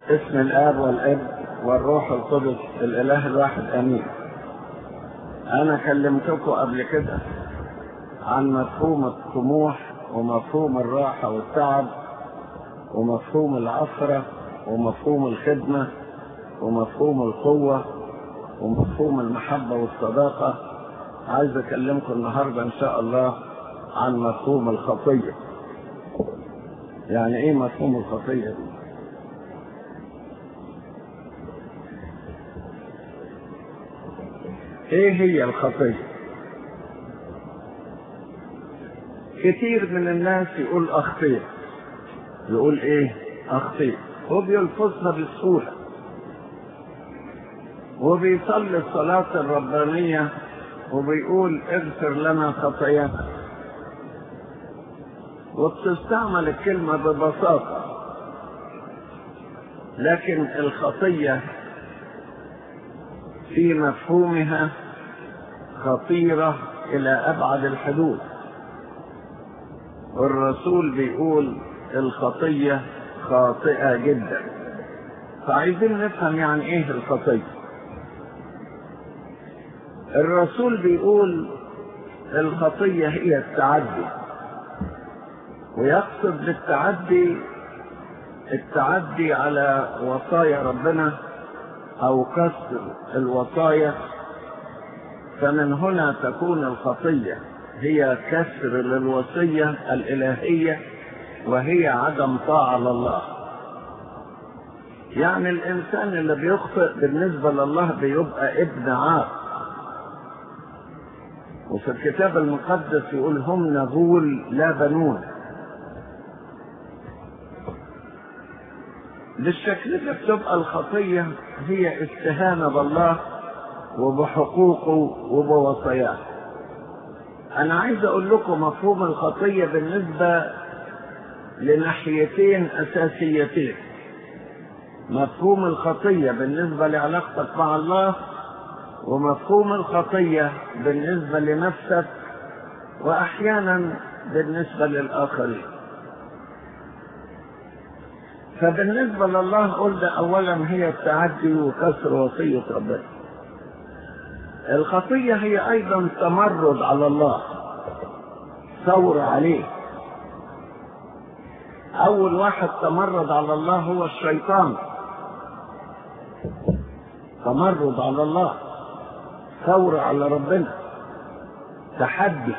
اسم الاب والابن والروح القدس الاله الواحد امين انا كلمتكم قبل كده عن مفهوم الطموح ومفهوم الراحة والتعب ومفهوم العثرة ومفهوم الخدمة ومفهوم القوة ومفهوم المحبة والصداقة عايز اكلمكم النهاردة ان شاء الله عن مفهوم الخطية يعني ايه مفهوم الخطية دي ايه هي الخطية كتير من الناس يقول اخطيت يقول ايه اخطيت هو بيلفظها بسهولة وبيصلي الصلاة الربانية وبيقول اغفر لنا خطايانا وبتستعمل الكلمة ببساطة لكن الخطية في مفهومها خطيرة إلى أبعد الحدود والرسول بيقول الخطية خاطئة جدا فعايزين نفهم يعني ايه الخطية الرسول بيقول الخطية هي التعدي ويقصد بالتعدي التعدي على وصايا ربنا او كسر الوصايا فمن هنا تكون الخطيه هي كسر للوصيه الالهيه وهي عدم طاعه لله يعني الانسان اللي بيخطئ بالنسبه لله بيبقى ابن عاق وفي الكتاب المقدس يقول هم نغول لا بنون بالشكل ده بتبقى الخطية هي استهانة بالله وبحقوقه وبوصاياه أنا عايز أقول لكم مفهوم الخطية بالنسبة لناحيتين أساسيتين مفهوم الخطية بالنسبة لعلاقتك مع الله ومفهوم الخطية بالنسبة لنفسك وأحيانا بالنسبة للآخرين فبالنسبة لله قلنا أولا هي التعدي وكسر وصية ربنا الخطية هي أيضا تمرد على الله ثور عليه أول واحد تمرد على الله هو الشيطان تمرد على الله ثور على ربنا تحدي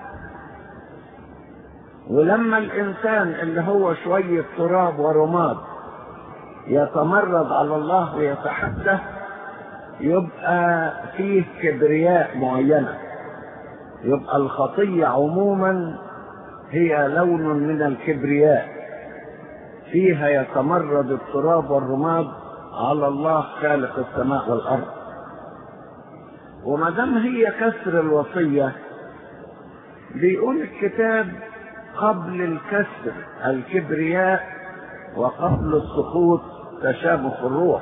ولما الانسان اللي هو شوية تراب ورماد يتمرد على الله ويتحدى يبقى فيه كبرياء معينة يبقى الخطية عموما هي لون من الكبرياء فيها يتمرد التراب والرماد على الله خالق السماء والارض وما دام هي كسر الوصيه بيقول الكتاب قبل الكسر الكبرياء وقبل السقوط تشابه الروح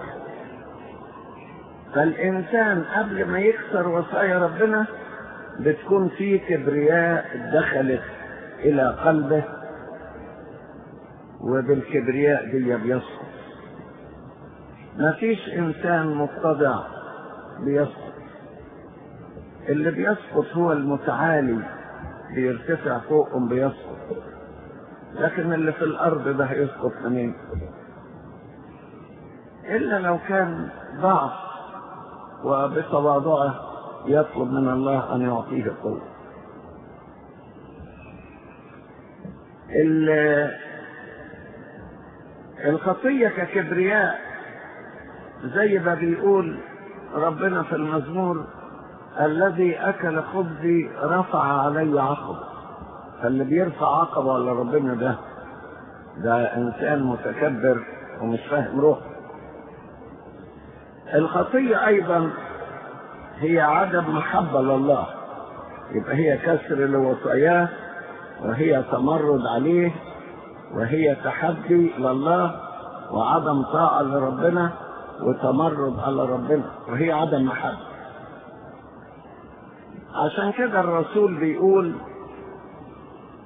فالإنسان قبل ما يكسر وصايا ربنا بتكون في كبرياء دخلت إلى قلبه وبالكبرياء دي بيسقط ما فيش إنسان متضع بيسقط اللي بيسقط هو المتعالي بيرتفع فوقهم بيسقط لكن اللي في الارض ده هيسقط منين الا لو كان ضعف وبتواضعه يطلب من الله ان يعطيه قوه الخطيه ككبرياء زي ما بيقول ربنا في المزمور الذي اكل خبزي رفع علي عقب فاللي بيرفع عقبه على ربنا ده ده انسان متكبر ومش فاهم روح الخطيه ايضا هي عدم محبه لله يبقى هي كسر لوصاياه وهي تمرد عليه وهي تحدي لله وعدم طاعه لربنا وتمرد على ربنا وهي عدم محبه عشان كده الرسول بيقول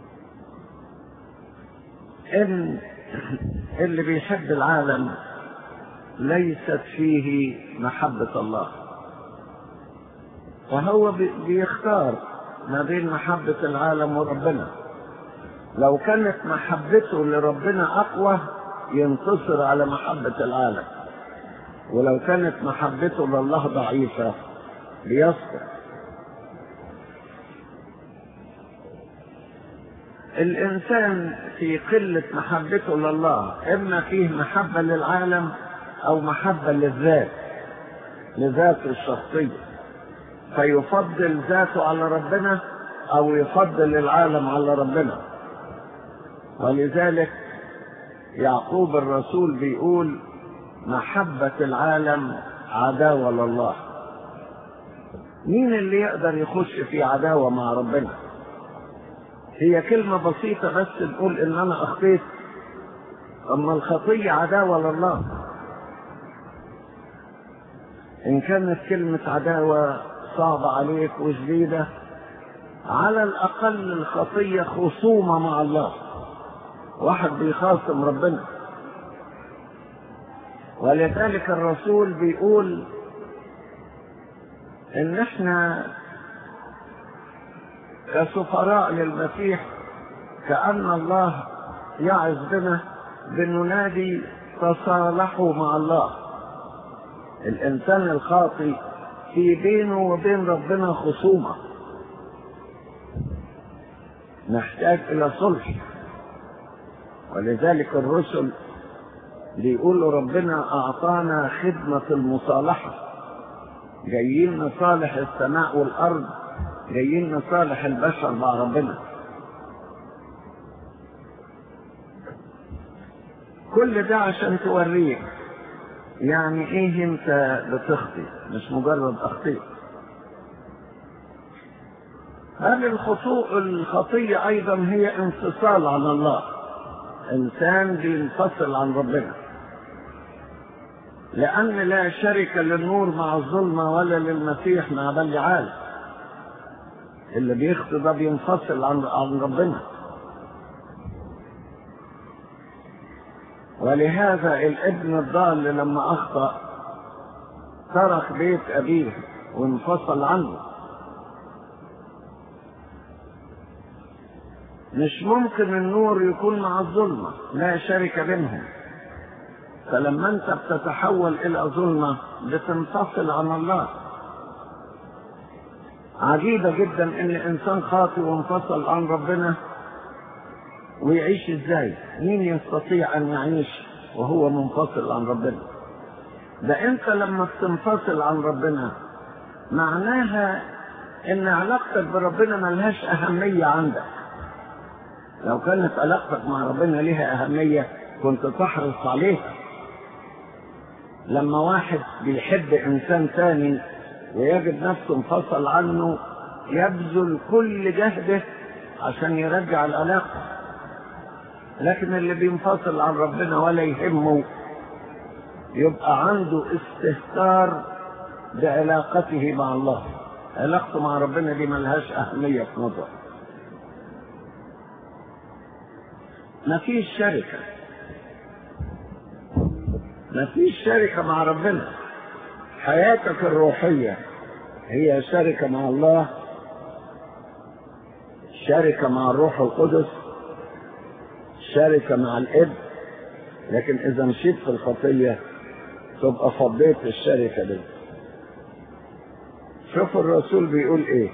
ان اللي بيحب العالم ليست فيه محبة الله فهو بيختار ما بين محبة العالم وربنا لو كانت محبته لربنا أقوى ينتصر على محبة العالم ولو كانت محبته لله ضعيفة بيسقط الإنسان في قلة محبته لله إما فيه محبة للعالم أو محبة للذات لذاته الشخصية فيفضل ذاته على ربنا أو يفضل العالم على ربنا ولذلك يعقوب الرسول بيقول محبة العالم عداوة لله مين اللي يقدر يخش في عداوة مع ربنا هي كلمة بسيطة بس نقول ان انا اخطيت اما الخطية عداوة لله ان كانت كلمة عداوة صعبة عليك وشديدة على الاقل الخطية خصومة مع الله واحد بيخاصم ربنا ولذلك الرسول بيقول ان احنا كسفراء للمسيح كأن الله يعظ بنا بننادي تصالحوا مع الله الإنسان الخاطي في بينه وبين ربنا خصومة نحتاج إلى صلح ولذلك الرسل بيقولوا ربنا أعطانا خدمة المصالحة جايين نصالح السماء والأرض جايين نصالح البشر مع ربنا كل ده عشان توريك يعني ايه انت بتخطي مش مجرد اخطيت هل الخطوء الخطية ايضا هي انفصال عن الله انسان بينفصل عن ربنا لان لا شرك للنور مع الظلمة ولا للمسيح مع بل عالم اللي بيخطي ده بينفصل عن عن ربنا ولهذا الابن الضال لما اخطا ترك بيت ابيه وانفصل عنه مش ممكن النور يكون مع الظلمة لا شرك بينهم فلما انت بتتحول الى ظلمة بتنفصل عن الله عجيبة جدا ان انسان خاطئ وانفصل عن ربنا ويعيش ازاي مين يستطيع ان يعيش وهو منفصل عن ربنا ده انت لما بتنفصل عن ربنا معناها ان علاقتك بربنا ملهاش اهمية عندك لو كانت علاقتك مع ربنا لها اهمية كنت تحرص عليها لما واحد بيحب انسان تاني ويجد نفسه انفصل عنه يبذل كل جهده عشان يرجع العلاقة لكن اللي بينفصل عن ربنا ولا يهمه يبقى عنده استهتار بعلاقته مع الله علاقته مع ربنا دي ملهاش أهمية في نظر مفيش شركة مفيش شركة مع ربنا حياتك الروحية هي شركة مع الله شركة مع الروح القدس شركة مع الإب لكن إذا مشيت في الخطية تبقى فضيت الشركة دي شوف الرسول بيقول إيه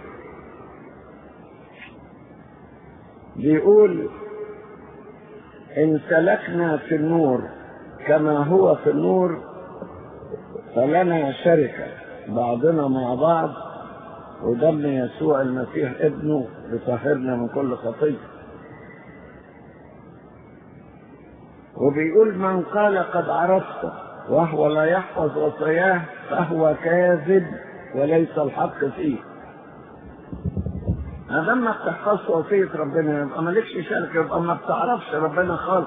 بيقول إن سلكنا في النور كما هو في النور فلنا شركة بعضنا مع بعض ودم يسوع المسيح ابنه لطهرنا من كل خطية وبيقول من قال قد عرفت وهو لا يحفظ وصاياه فهو كاذب وليس الحق فيه ما دام ما بتحفظش وصية ربنا يبقى مالكش شركة يبقى ما بتعرفش ربنا خالص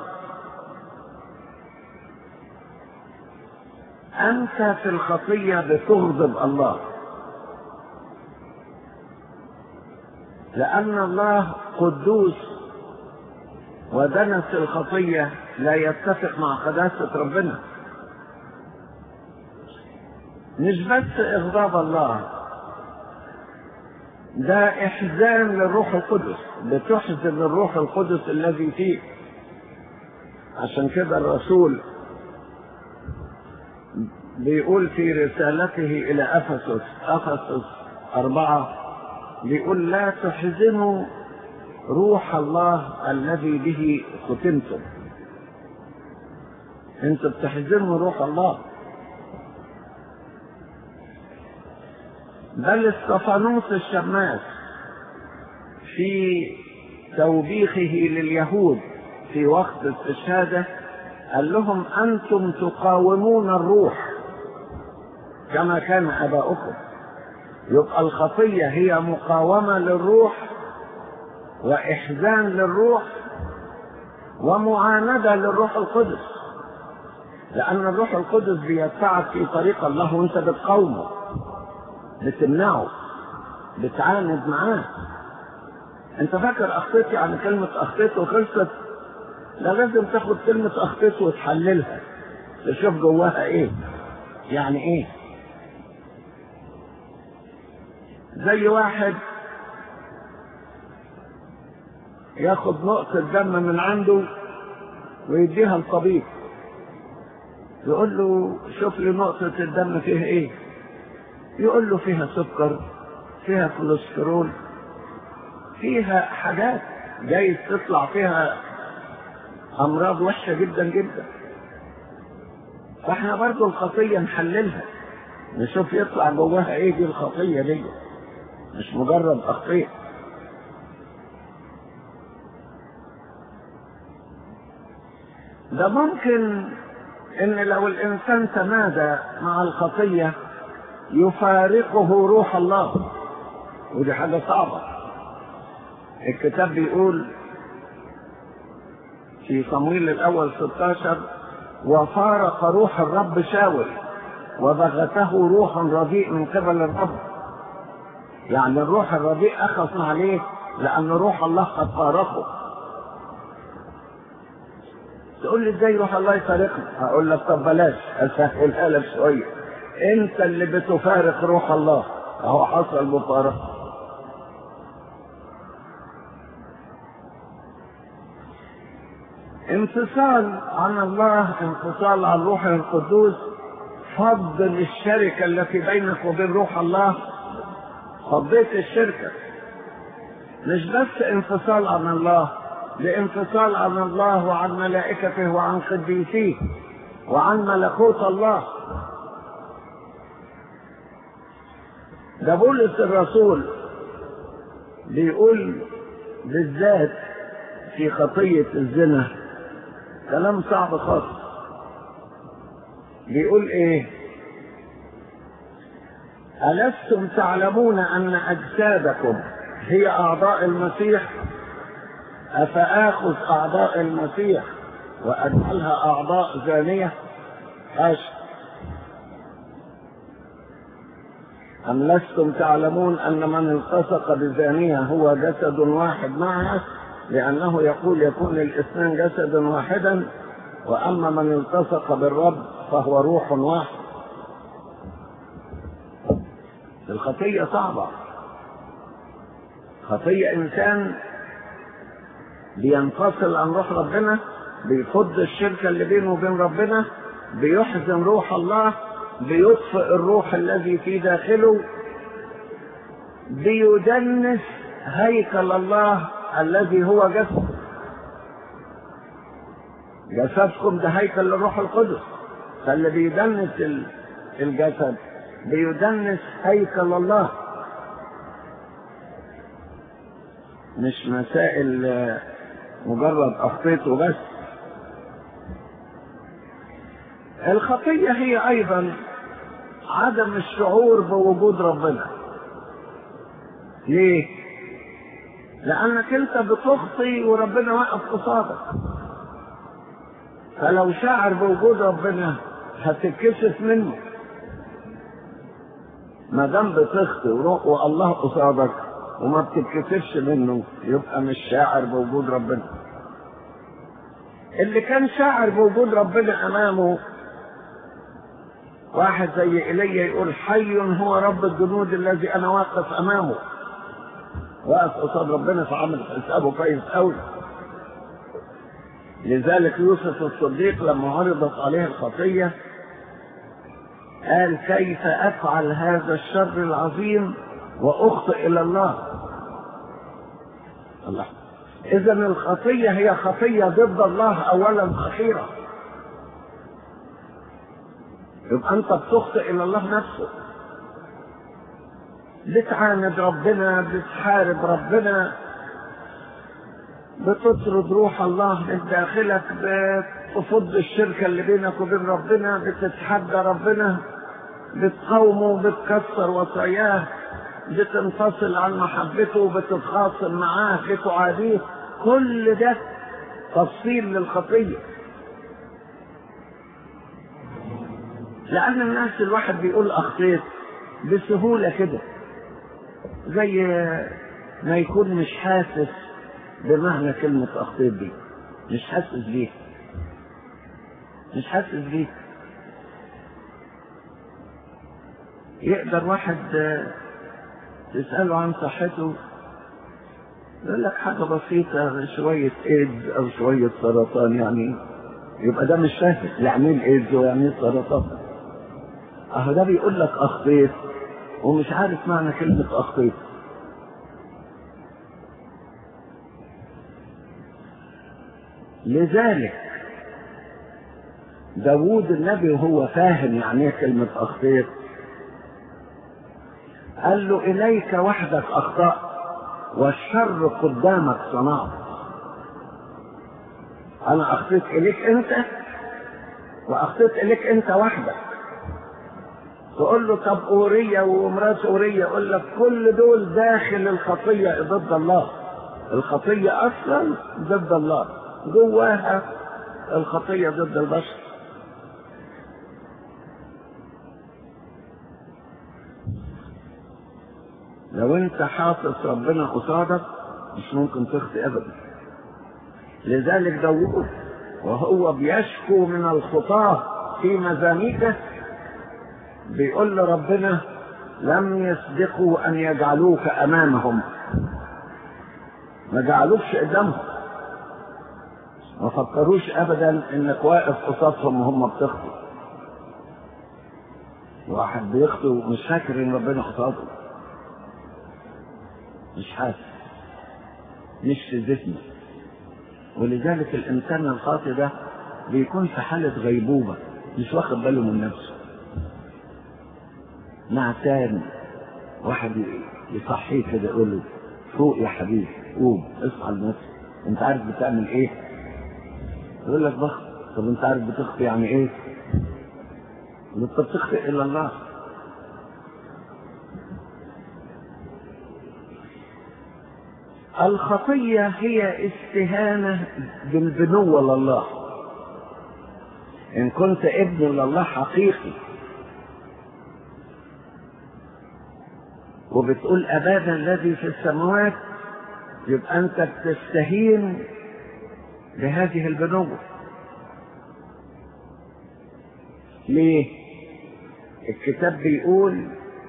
أنت في الخطية بتغضب الله لأن الله قدوس ودنس الخطية لا يتفق مع قداسة ربنا مش بس إغضاب الله ده إحزان للروح القدس بتحزن الروح القدس الذي فيه عشان كده الرسول بيقول في رسالته إلى أفسس أفسس أربعة بيقول لا تحزنوا روح الله الذي به ختمتم انتوا بتحزنوا روح الله بل استفانوس الشماس في توبيخه لليهود في وقت الاستشهاده قال لهم انتم تقاومون الروح كما كان اباؤكم يبقى الخطيه هي مقاومه للروح واحزان للروح ومعانده للروح القدس لان الروح القدس بيدفعك في طريق الله وانت بتقاومه بتمنعه بتعاند معاه انت فاكر اخطيت يعني كلمة اخطيت وخلصت لا لازم تاخد كلمة اخطيت وتحللها تشوف جواها ايه يعني ايه زي واحد ياخد نقطة دم من عنده ويديها لطبيب يقول له شوف لي نقطة الدم فيها ايه يقول له فيها سكر فيها كوليسترول فيها حاجات جايز تطلع فيها امراض وحشه جدا جدا فاحنا برضو الخطيه نحللها نشوف يطلع جواها ايه دي الخطيه دي مش مجرد اخطيه ده ممكن ان لو الانسان تمادى مع الخطيه يفارقه روح الله ودي حاجة صعبة الكتاب بيقول في صمويل الأول 16 وفارق روح الرب شاول وبغته روح رديء من قبل الرب يعني الروح الرديء أخذ عليه لأن روح الله قد فارقه تقول لي ازاي روح الله يفارقني هقول لك طب بلاش اسهلها لك شويه انت اللي بتفارق روح الله اهو حصل مفارقه انفصال عن الله انفصال عن روح القدوس فضل الشركة التي بينك وبين روح الله فضيت الشركة مش بس انفصال عن الله ده انفصال عن الله وعن ملائكته وعن قديسيه وعن ملكوت الله ده بولس الرسول بيقول بالذات في خطية الزنا كلام صعب خالص بيقول ايه ألستم تعلمون أن أجسادكم هي أعضاء المسيح أفآخذ أعضاء المسيح وأجعلها أعضاء زانية حاشا أم لستم تعلمون أن من التصق بزانية هو جسد واحد معها لأنه يقول يكون الاثنان جسدا واحدا وأما من التصق بالرب فهو روح واحد الخطية صعبة خطية إنسان بينفصل عن روح ربنا بيفض الشركة اللي بينه وبين ربنا بيحزن روح الله بيطفئ الروح الذي في داخله بيدنس هيكل الله الذي هو جسد جسدكم ده هيكل الروح القدس فاللي بيدنس الجسد بيدنس هيكل الله مش مسائل مجرد اخطيته بس الخطيه هي ايضا عدم الشعور بوجود ربنا ليه لانك انت بتخطي وربنا واقف قصادك فلو شاعر بوجود ربنا هتتكسف منه ما دام بتخطي والله قصادك وما بتتكسفش منه يبقى مش شاعر بوجود ربنا اللي كان شاعر بوجود ربنا امامه واحد زي ايليا يقول حي هو رب الجنود الذي انا واقف امامه واقف قصاد ربنا فعمل حسابه كويس قوي لذلك يوسف الصديق لما عرضت عليه الخطيه قال كيف افعل هذا الشر العظيم واخطئ الى الله الله اذا الخطيه هي خطيه ضد الله اولا اخيرا يبقى انت بتخطئ الى الله نفسه بتعاند ربنا بتحارب ربنا بتطرد روح الله من داخلك بتفض الشركة اللي بينك وبين ربنا بتتحدى ربنا بتقاومه بتكسر وصاياه بتنفصل عن محبته بتتخاصم معاه بتعاديه كل ده تفصيل للخطيه لأن الناس الواحد بيقول أخطيت بسهولة كده زي ما يكون مش حاسس بمعنى كلمة أخطيت دي مش حاسس بيه مش حاسس بيه يقدر واحد تسأله عن صحته يقول لك حاجة بسيطة شوية ايدز أو شوية سرطان يعني يبقى ده مش فاهم يعني ايه الايدز ويعني ايه السرطان اهو ده بيقول لك اخطيت ومش عارف معنى كلمة اخطيت لذلك داوود النبي وهو فاهم يعني ايه كلمة اخطيت قال له اليك وحدك اخطأت والشر قدامك صنعت انا اخطيت اليك انت واخطيت اليك انت وحدك تقول له طب أورية ومرات أورية يقول لك كل دول داخل الخطية ضد الله الخطية أصلا ضد الله جواها الخطية ضد البشر لو انت حاطط ربنا قصادك مش ممكن تخطي ابدا لذلك داوود وهو بيشكو من الخطاه في مزاميكه بيقول لربنا لم يسبقوا ان يجعلوك امامهم ما جعلوكش قدامهم ما فكروش ابدا انك واقف قصادهم وهم بتخطوا واحد بيخطي ومش فاكر ان ربنا قصاده مش حاسس مش في ذهنه ولذلك الانسان الخاطئ ده بيكون في حاله غيبوبه مش واخد باله من نفسه نعتان واحد يصحيه كده يقول له فوق يا حبيبي قوم اصحى لنفسك انت عارف بتعمل ايه؟ يقول لك بخ طب انت عارف بتخفي يعني ايه؟ انت بتخفي الا الله الخطية هي استهانة بالبنوة لله إن كنت ابن لله حقيقي وبتقول أبانا الذي في السماوات يبقى أنت بتستهين بهذه البنوة ليه؟ الكتاب بيقول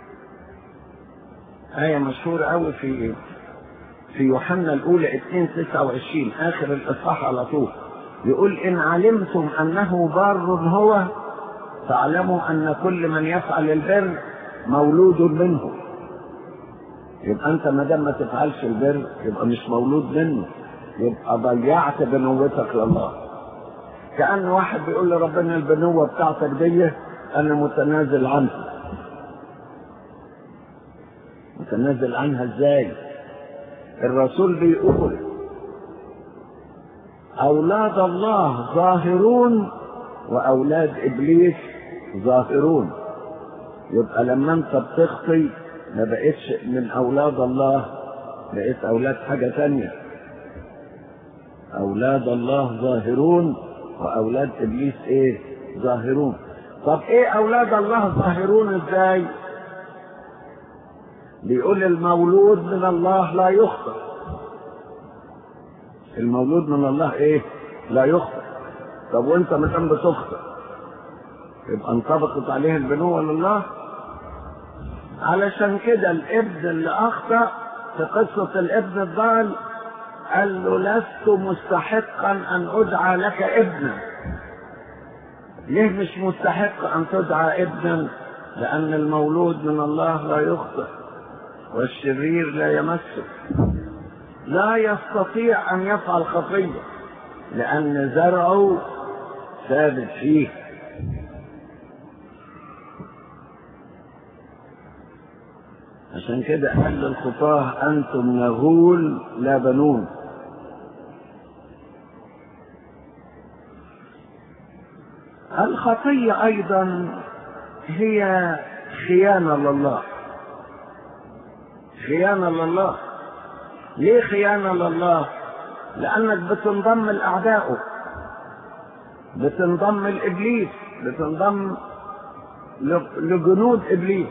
آية مشهورة أوي في في يوحنا الأولى 2 29 آخر الإصحاح على طول يقول إن علمتم أنه بار هو فاعلموا أن كل من يفعل البر مولود منه يبقى أنت ما دام ما تفعلش البر يبقى مش مولود منه يبقى ضيعت بنوتك لله كأن واحد بيقول لربنا البنوة بتاعتك دي أنا متنازل عنها متنازل عنها ازاي؟ الرسول بيقول أولاد الله ظاهرون وأولاد إبليس ظاهرون يبقى لما أنت بتخطي ما بقتش من أولاد الله بقيت أولاد حاجة تانية أولاد الله ظاهرون وأولاد إبليس إيه؟ ظاهرون طب إيه أولاد الله ظاهرون إزاي؟ بيقول المولود من الله لا يخطئ المولود من الله ايه لا يخطئ طب وانت ما دام بتخطئ يبقى انطبقت عليه البنوة لله علشان كده الابن اللي اخطأ في قصة الابن الضال قال له لست مستحقا ان ادعى لك ابنا ليه مش مستحق ان تدعى ابنا لان المولود من الله لا يخطئ والشرير لا يمسه لا يستطيع ان يفعل خطيه لان زرعه ثابت فيه عشان كده قال للخطاه انتم نغول لا بنون الخطيه ايضا هي خيانه لله خيانه لله ليه خيانه لله لانك بتنضم لاعدائه بتنضم لابليس بتنضم لجنود ابليس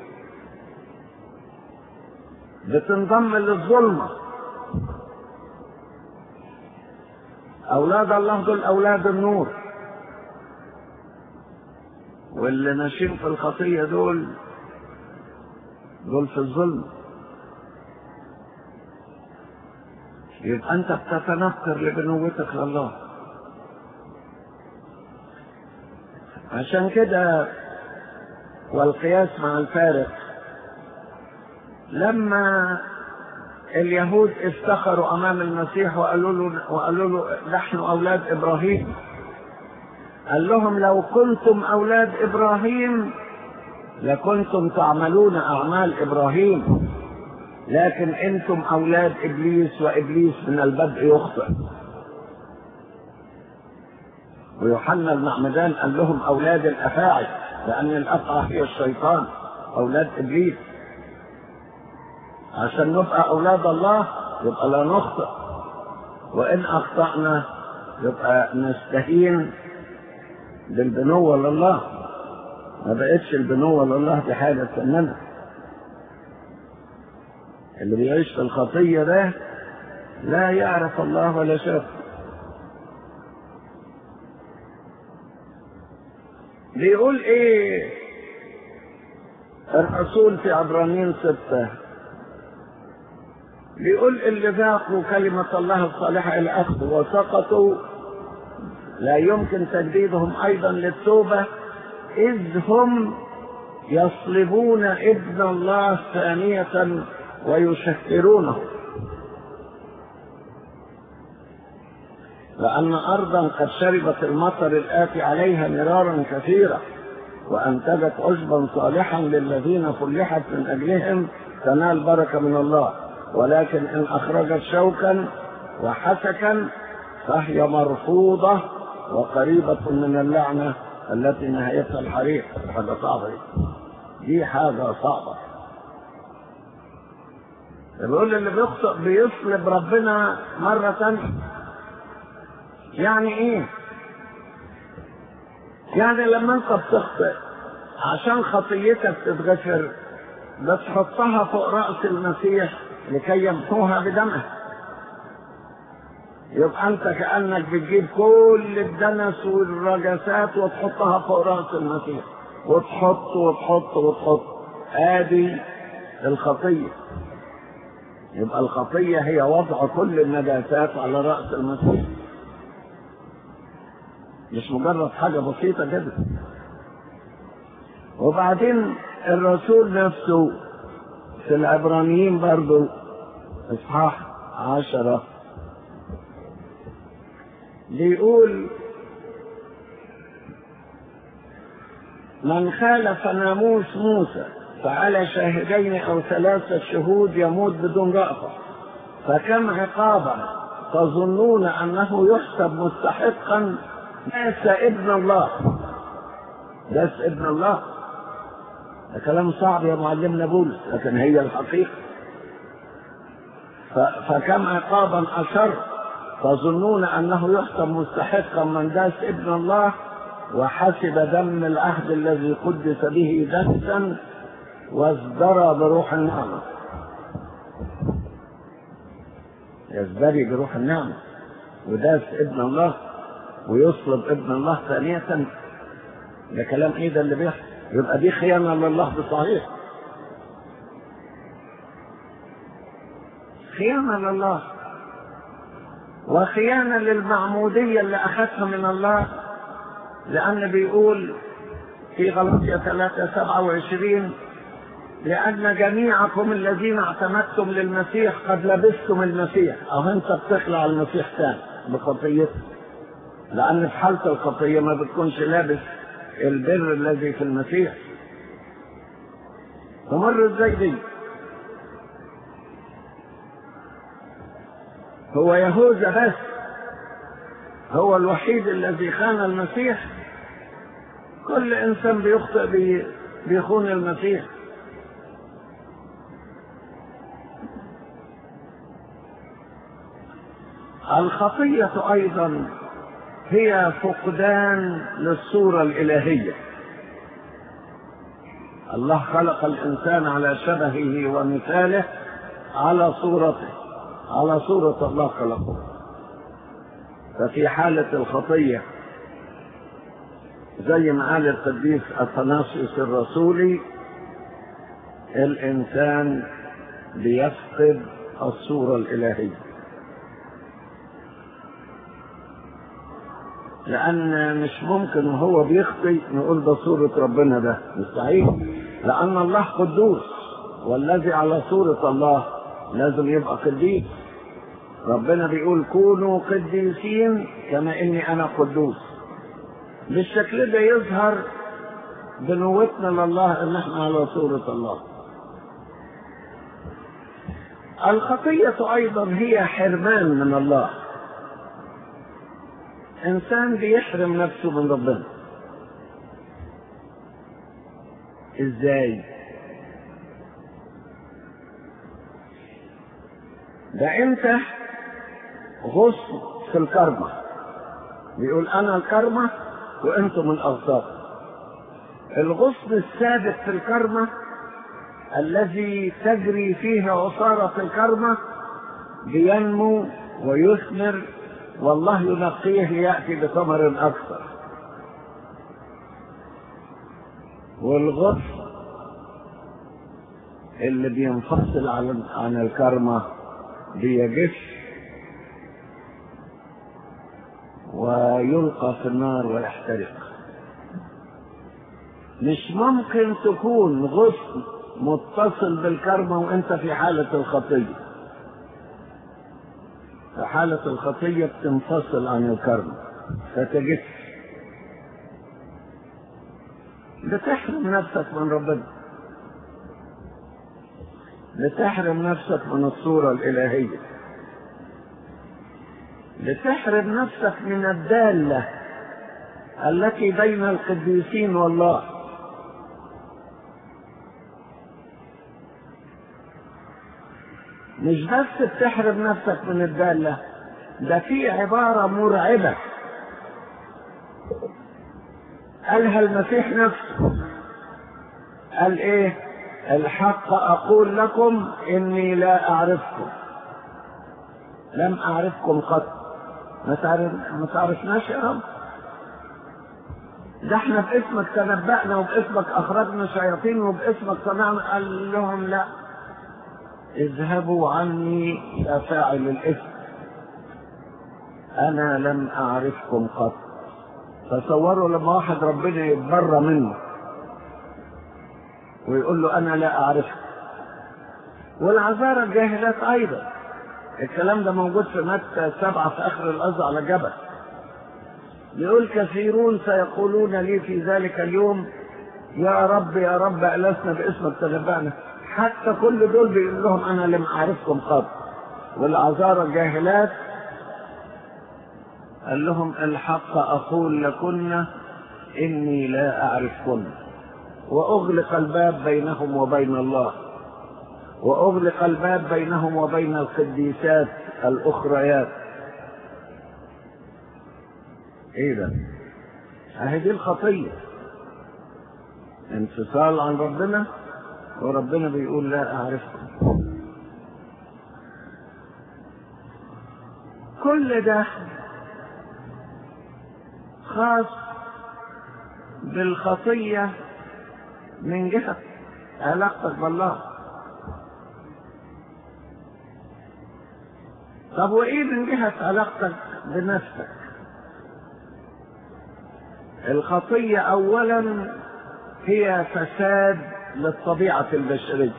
بتنضم للظلمه اولاد الله دول اولاد النور واللي ماشيين في الخطيه دول دول في الظلم يبقى انت بتتنكر لبنوتك لله عشان كده والقياس مع الفارق لما اليهود افتخروا امام المسيح وقالوا له وقالوا له نحن اولاد ابراهيم قال لهم لو كنتم اولاد ابراهيم لكنتم تعملون اعمال ابراهيم لكن انتم اولاد ابليس وابليس من البدء يخطئ ويوحنا المعمدان قال لهم اولاد الافاعي لان الافعى هي الشيطان اولاد ابليس عشان نبقى اولاد الله يبقى لا نخطئ وان اخطانا يبقى نستهين بالبنوة لله ما بقتش البنوة لله دي حاجة تسمنا اللي بيعيش في الخطية ده لا يعرف الله ولا شاف بيقول ايه الرسول في عبرانيين ستة بيقول اللي ذاقوا كلمة الله الصالحة إلى أخذ وسقطوا لا يمكن تجديدهم أيضا للتوبة إذ هم يصلبون ابن الله ثانية ويشهرونه لأن أرضا قد شربت المطر الآتي عليها مرارا كثيرا وأنتجت عشبا صالحا للذين فلحت من أجلهم تنال بركة من الله ولكن إن أخرجت شوكا وحسكا فهي مرفوضة وقريبة من اللعنة التي نهايتها الحريق حاجة صعبة دي حاجة صعبة بيقول اللي بيخطئ بيصلب ربنا مرة تانية يعني ايه يعني لما انت بتخطئ عشان خطيتك تتغفر بتحطها فوق رأس المسيح لكي يمحوها بدمه يبقى انت كأنك بتجيب كل الدنس والرجسات وتحطها فوق رأس المسيح وتحط وتحط وتحط ادي الخطية يبقى الخطية هي وضع كل النجاسات على رأس المسيح مش مجرد حاجة بسيطة كده وبعدين الرسول نفسه في العبرانيين برضو اصحاح عشرة بيقول من خالف ناموس موسى فعلى شاهدين او ثلاثة شهود يموت بدون رأفة فكم عقابا تظنون انه يحسب مستحقا داس ابن الله داس ابن الله ده كلام صعب يا معلمنا بولس لكن هي الحقيقة فكم عقابا أشر تظنون أنه يحسب مستحقا من داس ابن الله وحسب دم العهد الذي قدس به دنسا وازدرى بروح النعمة يزدري بروح النعمة وداس ابن الله ويصلب ابن الله ثانية ده كلام ايه ده اللي بيحصل يبقى دي خيانة لله بصحيح خيانة لله وخيانة للمعمودية اللي أخذها من الله لأن بيقول في غلطية 3 27 لأن جميعكم الذين اعتمدتم للمسيح قد لبستم المسيح أو أنت بتخلع المسيح تاني بخطيته لأن في حالة الخطية ما بتكونش لابس البر الذي في المسيح تمر ازاي دي هو يهوذا بس هو الوحيد الذي خان المسيح كل انسان بيخطئ بي بيخون المسيح الخطية أيضا هي فقدان للصورة الإلهية الله خلق الإنسان على شبهه ومثاله على صورته على صورة الله خلقه ففي حالة الخطية زي ما قال القديس أثناسيوس الرسولي الإنسان بيفقد الصورة الإلهية لأن مش ممكن وهو بيخطي نقول ده صورة ربنا ده مستحيل لأن الله قدوس والذي على صورة الله لازم يبقى قديس ربنا بيقول كونوا قديسين كما إني أنا قدوس بالشكل ده يظهر بنوتنا لله إن احنا على صورة الله الخطية أيضا هي حرمان من الله انسان بيحرم نفسه من ربنا ازاي ده انت غصن في الكرمة بيقول انا الكرمة وانتم الاغصاب الغصن الثابت في الكرمة الذي تجري فيه عصارة الكرمة بينمو ويثمر والله ينقيه ليأتي بثمر أكثر والغصن اللي بينفصل عن عن الكرمة بيجف ويلقى في النار ويحترق مش ممكن تكون غصن متصل بالكرمة وانت في حالة الخطية في حالة الخطية بتنفصل عن الكرم فتجف بتحرم نفسك من ربنا بتحرم نفسك من الصورة الإلهية بتحرم نفسك من الدالة التي بين القديسين والله مش بس بتحرم نفسك من الدالة ده في عبارة مرعبة قالها المسيح نفسه قال ايه الحق اقول لكم اني لا اعرفكم لم اعرفكم قط ما تعرف ما تعرفناش يا رب ده احنا باسمك تنبأنا وباسمك اخرجنا شياطين وباسمك صنعنا قال لهم لا اذهبوا عني يا فاعل الاثم انا لم اعرفكم قط تصوروا لما واحد ربنا يتبرى منه ويقول له انا لا اعرفك والعذارى الجاهلات ايضا الكلام ده موجود في متى سبعة في اخر الارض على جبل يقول كثيرون سيقولون لي في ذلك اليوم يا رب يا رب ألسنا باسمك تنبأنا حتى كل دول بيقول لهم انا لم اعرفكم قط والعذارى الجاهلات قال لهم الحق اقول لكن اني لا اعرفكن واغلق الباب بينهم وبين الله واغلق الباب بينهم وبين القديسات الاخريات ايه ده اهي دي الخطيه انفصال عن ربنا وربنا بيقول لا اعرفكم كل ده خاص بالخطية من جهة علاقتك بالله طب وإيه من جهة علاقتك بنفسك الخطية أولا هي فساد للطبيعة البشرية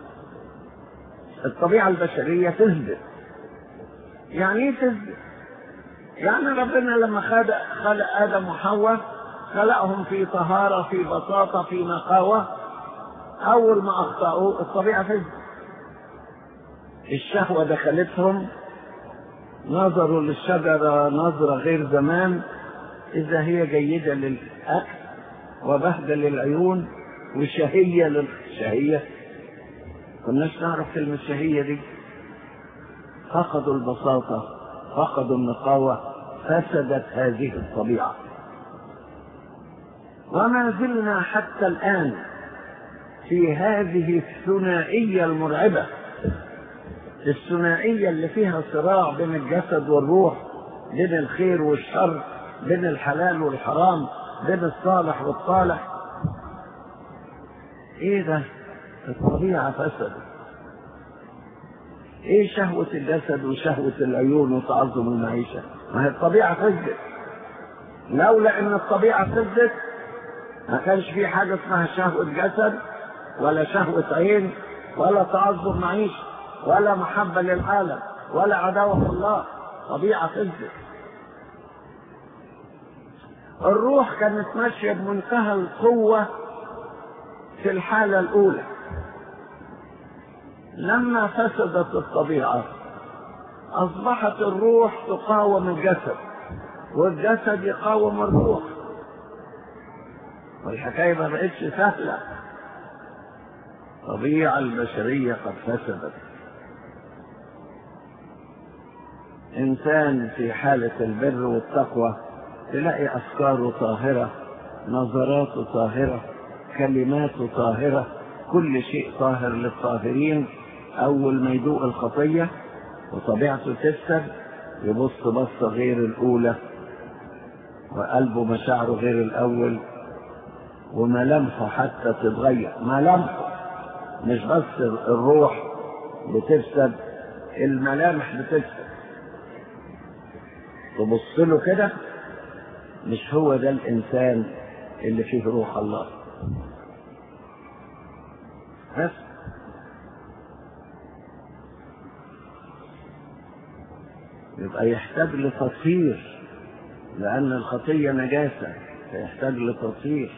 الطبيعة البشرية تثبت يعني ايه تثبت يعني ربنا لما خلق خلق آدم وحواء خلقهم في طهارة في بساطة في نقاوة أول ما أخطأوا الطبيعة تثبت الشهوة دخلتهم نظروا للشجرة نظرة غير زمان إذا هي جيدة للأكل وبهجة للعيون وشهية للشهية كناش نعرف كلمة شهية دي فقدوا البساطة فقدوا النقاوة فسدت هذه الطبيعة وما زلنا حتى الآن في هذه الثنائية المرعبة الثنائية اللي فيها صراع بين الجسد والروح بين الخير والشر بين الحلال والحرام بين الصالح والطالح ايه ده الطبيعة فسدت ايه شهوة الجسد وشهوة العيون وتعظم المعيشة ما هي الطبيعة فسدت لولا ان الطبيعة فسدت ما كانش في حاجة اسمها شهوة جسد ولا شهوة عين ولا تعظم معيشة ولا محبة للعالم ولا عداوة الله طبيعة فسدت الروح كانت ماشية بمنتهى القوة في الحالة الأولى لما فسدت الطبيعة أصبحت الروح تقاوم الجسد والجسد يقاوم الروح والحكاية ما بقتش سهلة الطبيعة البشرية قد فسدت إنسان في حالة البر والتقوى تلاقي أفكاره طاهرة نظراته طاهرة كلماته طاهرة كل شيء طاهر للطاهرين أول ما يدوق الخطية وطبيعته تفسد يبص بصة غير الأولى وقلبه مشاعره غير الأول وملامحه حتى تتغير ملامحه مش بس الروح بتفسد الملامح بتفسد تبص له كده مش هو ده الإنسان اللي فيه روح الله بس يبقى يحتاج لتطهير لأن الخطية نجاسة فيحتاج لتطهير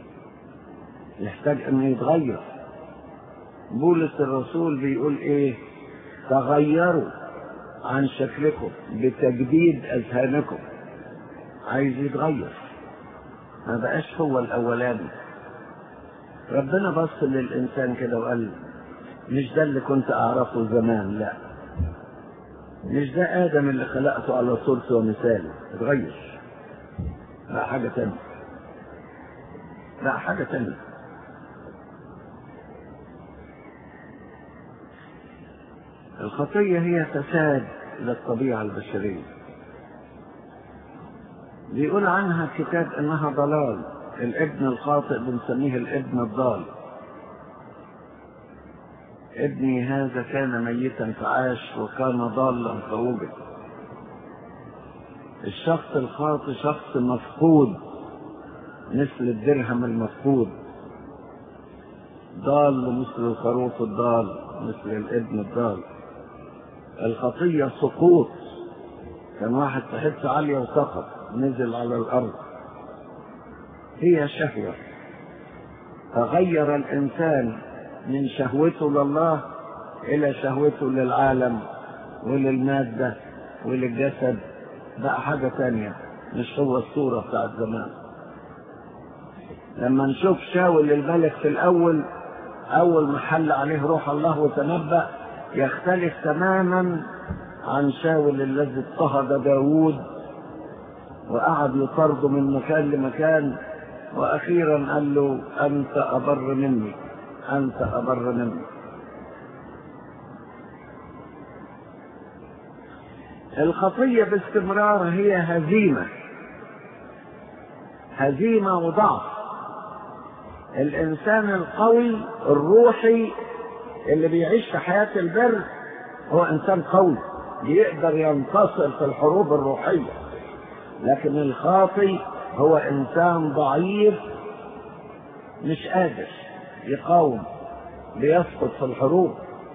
يحتاج أن يتغير بولس الرسول بيقول إيه تغيروا عن شكلكم بتجديد أذهانكم عايز يتغير ما بقاش هو الأولاني ربنا بص للإنسان كده وقال مش ده اللي كنت أعرفه زمان لا مش ده آدم اللي خلقته على صورته ومثاله اتغير لا حاجة تانية لا حاجة تانية الخطية هي فساد للطبيعة البشرية بيقول عنها الكتاب انها ضلال الابن الخاطئ بنسميه الابن الضال ابني هذا كان ميتا فعاش وكان ضالا فوجد الشخص الخاطئ شخص مفقود مثل الدرهم المفقود ضال مثل الخروف الضال مثل الابن الضال الخطية سقوط كان واحد في حتة عالية وسقط نزل على الأرض هي شهوة تغير الإنسان من شهوته لله إلى شهوته للعالم وللمادة وللجسد بقى حاجة تانية مش هو الصورة بتاعت زمان لما نشوف شاول الملك في الأول أول ما حل عليه روح الله وتنبأ يختلف تماما عن شاول الذي اضطهد داوود وقعد يطرده من مكان لمكان وأخيرا قال له أنت أبر مني أنت أبر مني الخطية باستمرار هي هزيمة هزيمة وضعف الإنسان القوي الروحي اللي بيعيش في حياة البر هو إنسان قوي بيقدر ينتصر في الحروب الروحية لكن الخاطي هو إنسان ضعيف مش قادر يقاوم بيسقط في الحروب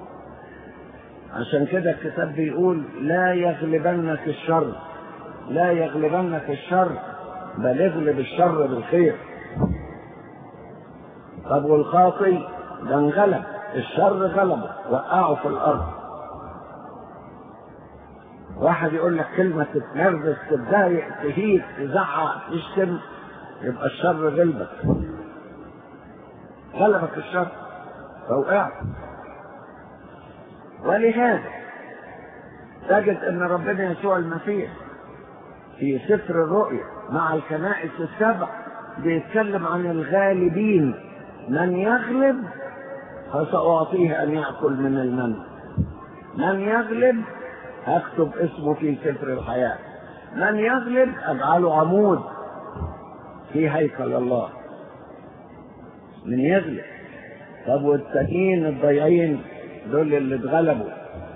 عشان كده الكتاب بيقول لا يغلبنك الشر لا يغلبنك الشر بل اغلب الشر بالخير طب والخاطي ده انغلب الشر غلبه وقعه في الارض واحد يقول لك كلمة تتنرفز تتضايق تهيج تزعق تشتم يبقى الشر غلبك غلبك الشر فوقعت ولهذا تجد ان ربنا يسوع المسيح في سفر الرؤيا مع الكنائس السبع بيتكلم عن الغالبين من يغلب فسأعطيه أن يأكل من المن من يغلب هكتب اسمه في سفر الحياة من يغلب أجعله عمود في هيكل الله من يغلب طب والتانيين الضيعين دول اللي اتغلبوا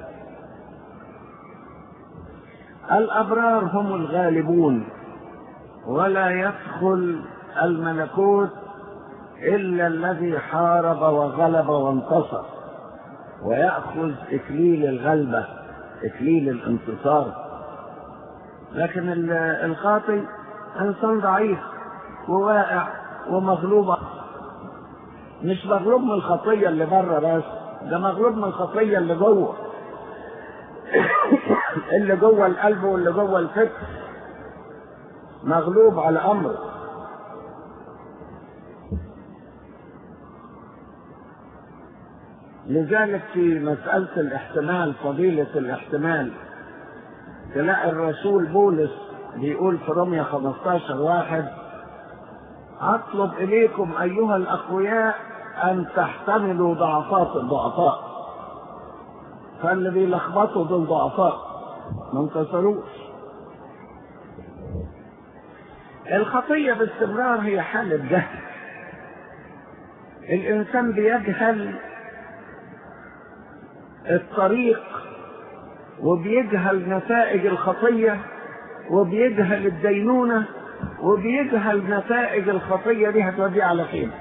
الأبرار هم الغالبون ولا يدخل الملكوت إلا الذي حارب وغلب وانتصر ويأخذ إكليل الغلبة إكليل الانتصار لكن الخاطي إنسان ضعيف وواقع ومغلوب مش مغلوب من الخطية اللي بره بس ده مغلوب من الخطية اللي جوه اللي جوه القلب واللي جوه الفكر مغلوب على أمره لذلك في مسألة الاحتمال فضيلة الاحتمال تلاقي الرسول بولس بيقول في رمية 15 واحد أطلب إليكم أيها الأقوياء أن تحتملوا ضعفات الضعفاء فاللي بيلخبطوا دول ضعفاء ما انتصروش الخطية باستمرار هي حالة جهل الإنسان بيجهل الطريق وبيجهل نتائج الخطية وبيجهل الدينونة وبيجهل نتائج الخطية دي هتوديه على فين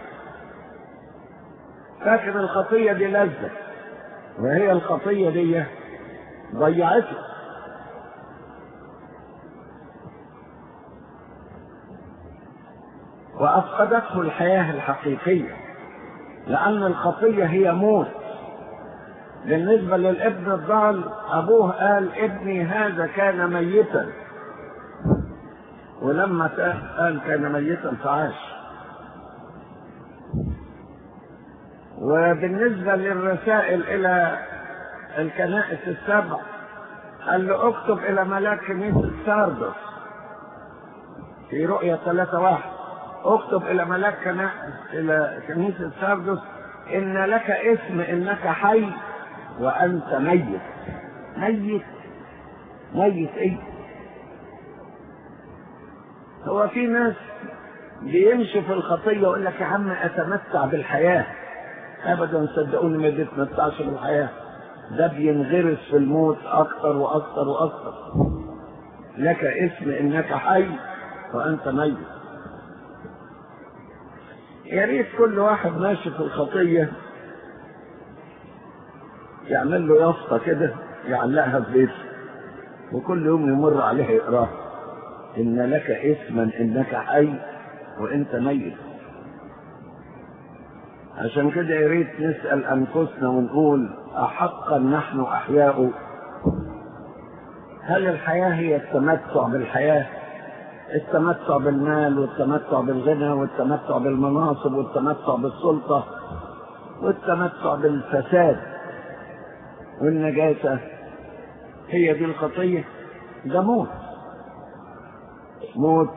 فاكر الخطية دي لذة وهي الخطية دي ضيعته وأفقدته الحياة الحقيقية لأن الخطية هي موت بالنسبة للابن الضال أبوه قال ابني هذا كان ميتا ولما قال كان ميتا فعاش وبالنسبة للرسائل إلى الكنائس السبع قال له اكتب إلى ملاك كنيسة ساردس في رؤية ثلاثة واحد اكتب إلى ملاك كنائس إلى كنيسة ساردس إن لك اسم إنك حي وأنت ميت ميت ميت إيه هو في ناس بيمشي في الخطية ويقول لك يا عم أتمتع بالحياة أبدا صدقوني ما بيتمتعش بالحياة ده بينغرس في الموت أكتر وأكتر وأكتر لك اسم إنك حي وأنت ميت يا ريت كل واحد ماشي في الخطية يعمل له يافطة كده يعلقها في بيته وكل يوم يمر عليها يقراها إن لك اسما إنك حي وأنت ميت عشان كده يا ريت نسأل أنفسنا ونقول أحقا نحن أحياء هل الحياة هي التمتع بالحياة التمتع بالمال والتمتع بالغنى والتمتع بالمناصب والتمتع بالسلطة والتمتع بالفساد والنجاسة هي دي الخطية ده موت موت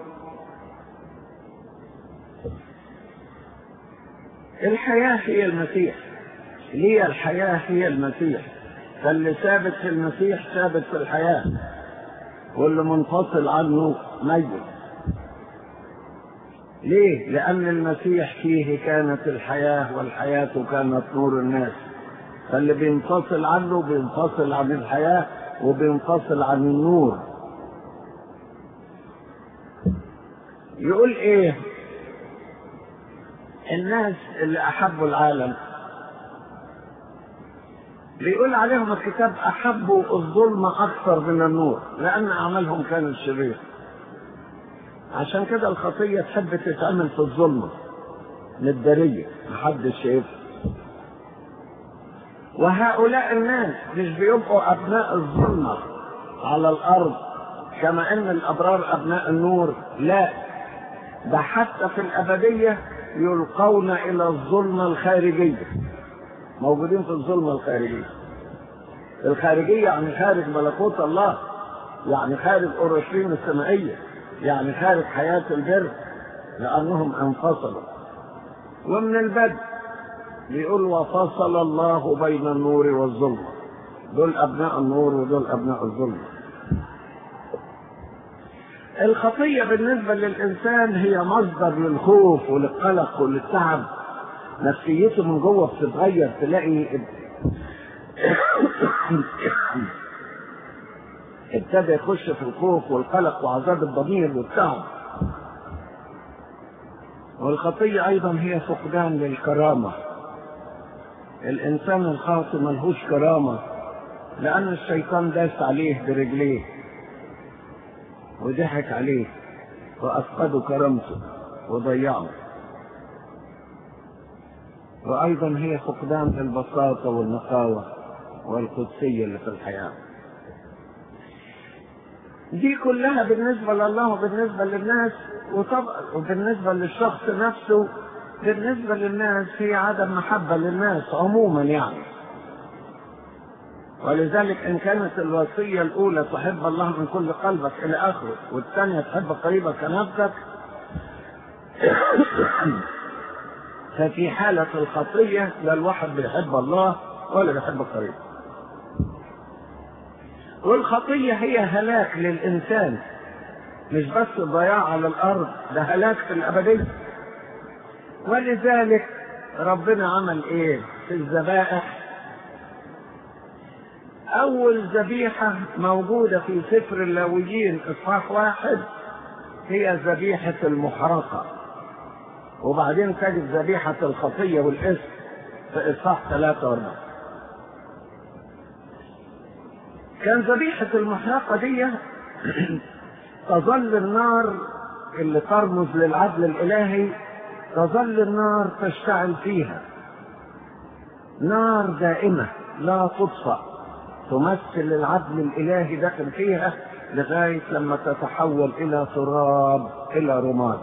الحياة هي المسيح ليه الحياة هي المسيح فاللي ثابت في المسيح ثابت في الحياة واللي منفصل عنه ميت ليه؟ لأن المسيح فيه كانت الحياة والحياة كانت نور الناس فاللي بينفصل عنه بينفصل عن الحياة وبينفصل عن النور يقول ايه الناس اللي احبوا العالم بيقول عليهم الكتاب احبوا الظلم اكثر من النور لان اعمالهم كانت شريره عشان كده الخطيه تحب تتعمل في الظلمه متداريه محدش شايفها وهؤلاء الناس مش بيبقوا ابناء الظلمه على الارض كما ان الابرار ابناء النور لا ده حتى في الابديه يلقون الى الظلمه الخارجيه موجودين في الظلمه الخارجيه الخارجيه يعني خارج ملكوت الله يعني خارج اورشليم السمائيه يعني خارج حياه البر لانهم انفصلوا ومن البدء بيقول وفصل الله بين النور والظلمه دول ابناء النور ودول ابناء الظلمه الخطية بالنسبة للإنسان هي مصدر للخوف وللقلق وللتعب نفسيته من جوه بتتغير تلاقي ابتدى يخش في الخوف والقلق وعذاب الضمير والتعب والخطية أيضا هي فقدان للكرامة الإنسان الخاطئ ملهوش كرامة لأن الشيطان داس عليه برجليه وضحك عليه وأفقده كرامته وضيعه وأيضا هي فقدان البساطة والنقاوة والقدسية اللي في الحياة دي كلها بالنسبة لله وبالنسبة للناس وطبعا وبالنسبة للشخص نفسه بالنسبة للناس هي عدم محبة للناس عموما يعني ولذلك إن كانت الوصية الأولى تحب الله من كل قلبك إلى آخره والثانية تحب قريبك كنفسك ففي حالة الخطية لا الواحد بيحب الله ولا بيحب قريبه والخطية هي هلاك للإنسان مش بس ضياع على الأرض ده هلاك في الأبدية ولذلك ربنا عمل إيه في الذبائح أول ذبيحة موجودة في سفر اللاويين إصحاح واحد هي ذبيحة المحرقة وبعدين تجد ذبيحة الخطية والإثم في إصحاح ثلاثة وأربعة كان ذبيحة المحرقة دي تظل النار اللي ترمز للعدل الإلهي تظل النار تشتعل فيها نار دائمة لا تطفأ تمثل العدل الإلهي داخل فيها لغاية لما تتحول إلى تراب إلى رماد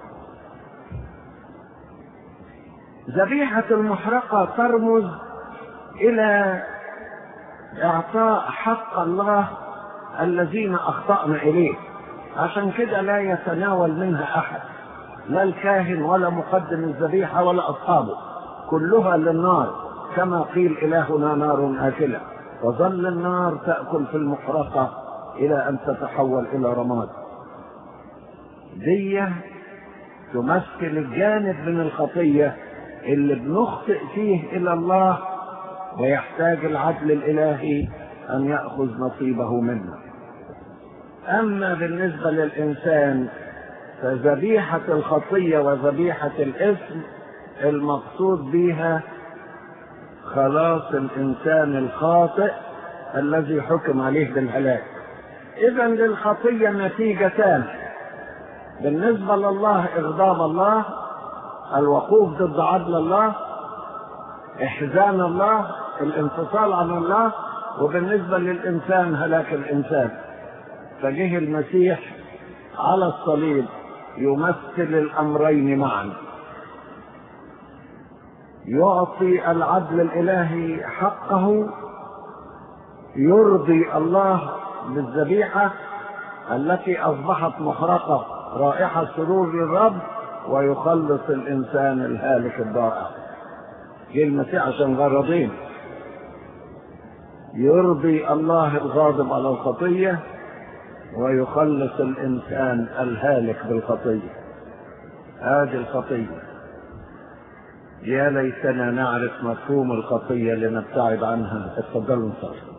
ذبيحة المحرقة ترمز إلى إعطاء حق الله الذين أخطأنا إليه عشان كده لا يتناول منها أحد لا الكاهن ولا مقدم الذبيحة ولا أصحابه كلها للنار كما قيل إلهنا نار آكلة وظل النار تأكل في المحرقة إلى أن تتحول إلى رماد دي تمثل الجانب من الخطية اللي بنخطئ فيه إلى الله ويحتاج العدل الإلهي أن يأخذ نصيبه منا أما بالنسبة للإنسان فذبيحة الخطية وذبيحة الإثم المقصود بها خلاص الإنسان الخاطئ الذي حكم عليه بالهلاك إذا للخطية نتيجتان بالنسبة لله إغضاب الله الوقوف ضد عدل الله إحزان الله الانفصال عن الله وبالنسبة للإنسان هلاك الإنسان فجه المسيح على الصليب يمثل الأمرين معا يعطي العدل الإلهي حقه يرضي الله بالذبيحة التي أصبحت محرقة رائحة سرور للرب ويخلص الإنسان الهالك الضائع جه المسيح عشان غرضين يرضي الله الغاضب على الخطية ويخلص الإنسان الهالك بالخطية هذه الخطية يا ليتنا نعرف مفهوم الخطية لنبتعد عنها اتفضلوا نصلي